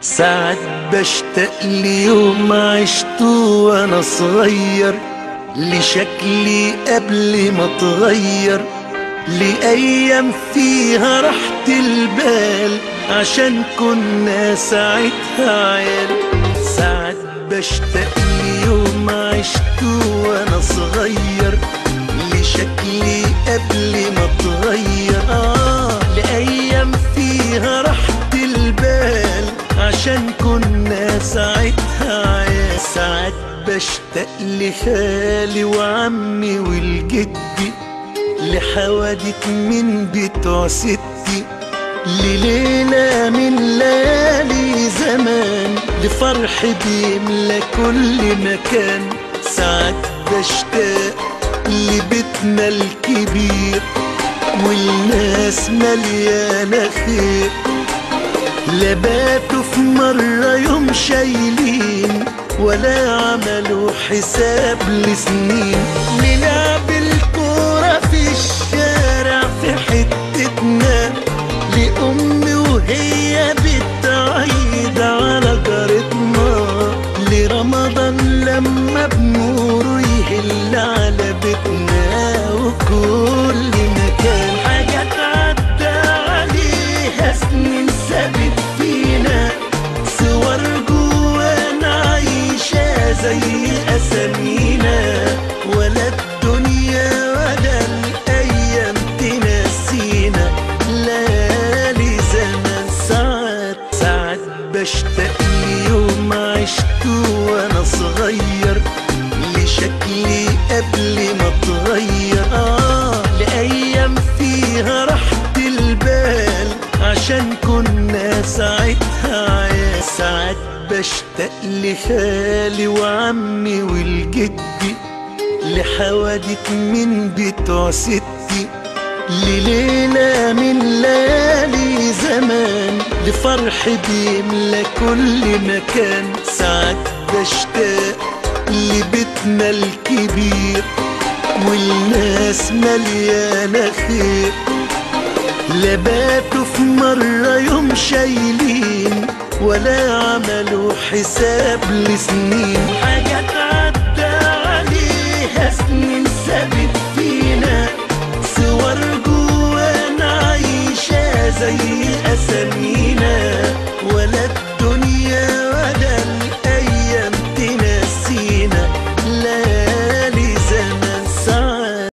ساعات بشتاق ليوم عشته وانا صغير لشكلي قبل ما اتغير لأيام فيها راحة البال عشان كنا ساعتها عيال ساعات بشتاق ليوم عشته وانا صغير لشكلي قبل ما اتغير آه لأيام فيها راحة البال عشان كنا ساعتها عيال ساعات بشتاق لخالي وعمي والجدي لحوادث من بتوع ستي لليلة من ليالي زمان لفرح بيملى كل مكان ساعات بشتاق لبيتنا الكبير والناس مليانة خير لباتوا في مرة يوم شايلين ولا عملوا حساب لسنين نلعب الكورة في الشارع في حتتنا لأمي وهي بتعيد على جارتنا لرمضان لما بنوره يهل على بيتنا وكل مكان حاجات عدى عليها سنين سابت فينا صور جوانا عايشة زي أسامينا ولا الدنيا ولا الأيام تنسينا ليالي زمان ساعات ساعات بشتاق ليوم عشته وأنا صغير لشكلي قبل ما اتغير آه لأيام فيها راحة البال عشان كنا ساعتها عيال ساعات بشتاق لخالي وعمي والجدي لحوادث من بتوع ستي لليلة من ليالي زمان لفرح بيملى كل مكان ساعات بشتاق لبيتنا الكبير والناس مليانة خير لباتوا في مرة يوم شايلين ولا عملوا حساب لسنين حاجات عدى عليها سنين سابت